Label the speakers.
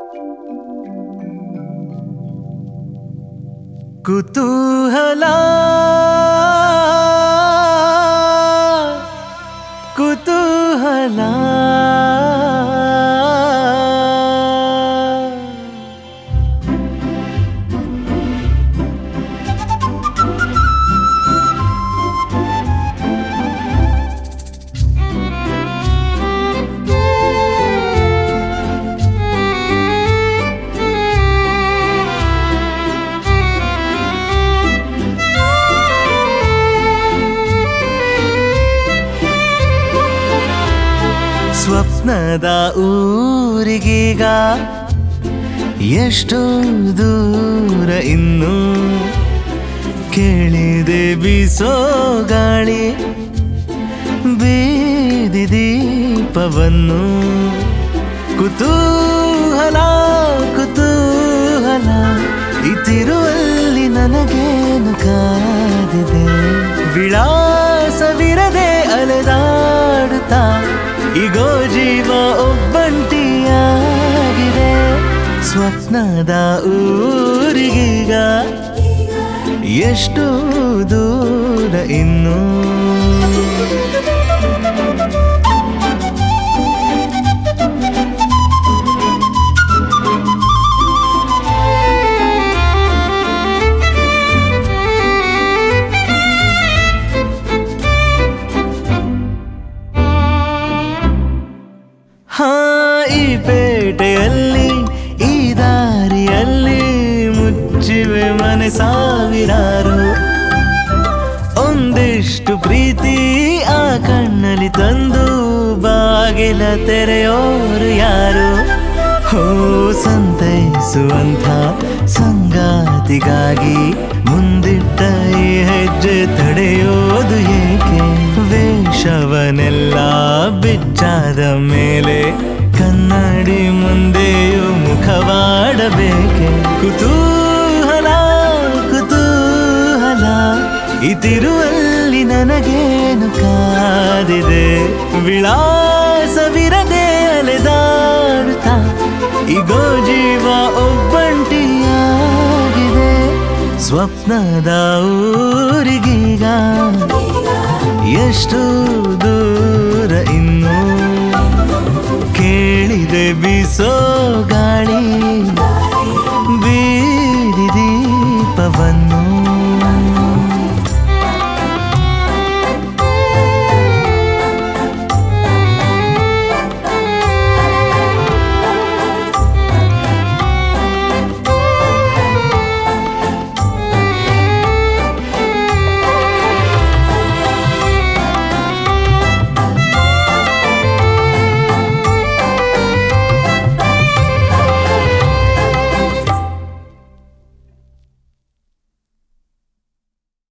Speaker 1: ಕುತೂಹಲ ಕುತೂಹಲ ಸ್ವಪ್ನದ ಊರಿಗೀಗ ಎಷ್ಟು ದೂರ ಇನ್ನು ಕೇಳಿದೆ ಬೀಸೋ ಗಾಳಿ ಬೀದಿ ದೀಪವನ್ನು ಕುತೂಹಲ ಕುತೂಹಲ ಇತಿರುವಲ್ಲಿ ನನಗೇನು ಕಾದಿದೆ ವಿಳಾಸವಿರದೆ ಅಲೆದಾಡುತ್ತಾ ಈಗೋ ಜೀವ ಒಬ್ಬಂಟಿಯಾಗಿದೆ ಸ್ವಪ್ನದ ಊರಿಗೀಗ ಎಷ್ಟು ದೂರ ಇನ್ನು ಹಾ ಈ ಪೇಟೆಯಲ್ಲಿ ಈ ದಾರಿಯಲ್ಲಿ ಮುಚ್ಚಿವೆ ಮನೆ ಸಾವಿರಾರು ಒಂದಿಷ್ಟು ಪ್ರೀತಿ ಆ ಕಣ್ಣಲ್ಲಿ ತಂದು ಬಾಗಿಲ ತೆರೆಯೋರು ಯಾರು ಹೋ ಸಂತೈಸುವಂಥ ಸಂಗಾತಿಗಾಗಿ ಮುಂದಿಟ್ಟ ಈ ಹೆಜ್ಜೆ ತಡೆಯೋದು ಏಕೆ ವೇಷವನೆಲ್ಲ ಬಿಚ್ಚಾದ ಮೇಲೆ ಕನ್ನಡಿ ಮುಂದೆಯೂ ಮುಖವಾಡಬೇಕೆ ಕುತೂಹಲ ಕುತೂಹಲ ಇತಿರುವಲ್ಲಿ ನನಗೇನು ಕಾದಿದೆ ವಿಳಾಸವಿರದೆ ಅಲೆದಾಡುತ್ತಾ ಈಗೋ ಜೀವ ಒಬ್ಬಂಟಿಯಾಗಿದೆ ಸ್ವಪ್ನದ ಊರಿಗೀಗ ಎಷ್ಟು ದೂರ ಇನ್ನು ಕೇಳಿದೆ ಬೀಸೋ